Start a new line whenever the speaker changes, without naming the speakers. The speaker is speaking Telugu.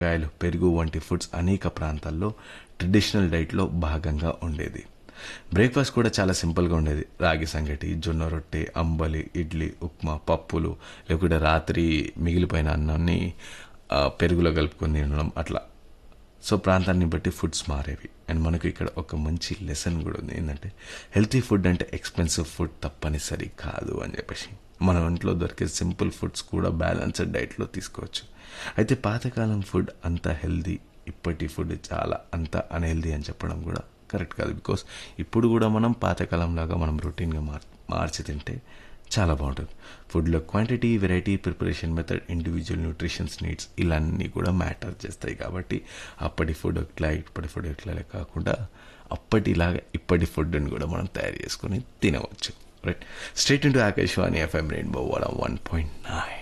కాయలు పెరుగు వంటి ఫుడ్స్ అనేక ప్రాంతాల్లో ట్రెడిషనల్ డైట్లో భాగంగా ఉండేది బ్రేక్ఫాస్ట్ కూడా చాలా సింపుల్గా ఉండేది రాగి సంగటి జొన్న రొట్టె అంబలి ఇడ్లీ ఉప్మా పప్పులు లేకుంటే రాత్రి మిగిలిపోయిన అన్నాన్ని ఆ, పెరుగులో కలుపుకొని తినడం అట్లా సో ప్రాంతాన్ని బట్టి ఫుడ్స్ మారేవి అండ్ మనకు ఇక్కడ ఒక మంచి లెసన్ కూడా ఉంది ఏంటంటే హెల్తీ ఫుడ్ అంటే ఎక్స్పెన్సివ్ ఫుడ్ తప్పనిసరి కాదు అని చెప్పేసి మన ఇంట్లో దొరికే సింపుల్ ఫుడ్స్ కూడా బ్యాలెన్స్డ్ డైట్లో తీసుకోవచ్చు అయితే పాతకాలం ఫుడ్ అంత హెల్దీ ఇప్పటి ఫుడ్ చాలా అంత అన్హెల్దీ అని చెప్పడం కూడా కరెక్ట్ కాదు బికాస్ ఇప్పుడు కూడా మనం పాతకాలం లాగా మనం రొటీన్గా మార్ మార్చి తింటే చాలా బాగుంటుంది ఫుడ్లో quantity variety preparation method individual nutritions needs ఇలాన్నీ కూడా మ్యాటర్ చేస్తాయి కాబట్టి అప్పటి ఫుడ్ ఎట్లా ఇప్పటి ఫుడ్ ఎట్లా కాకుండా అప్పటిలాగా ఇప్పటి ఫుడ్ని కూడా మనం తయారు చేసుకొని తినవచ్చు right straight into Akashvani FM rainbow one point nine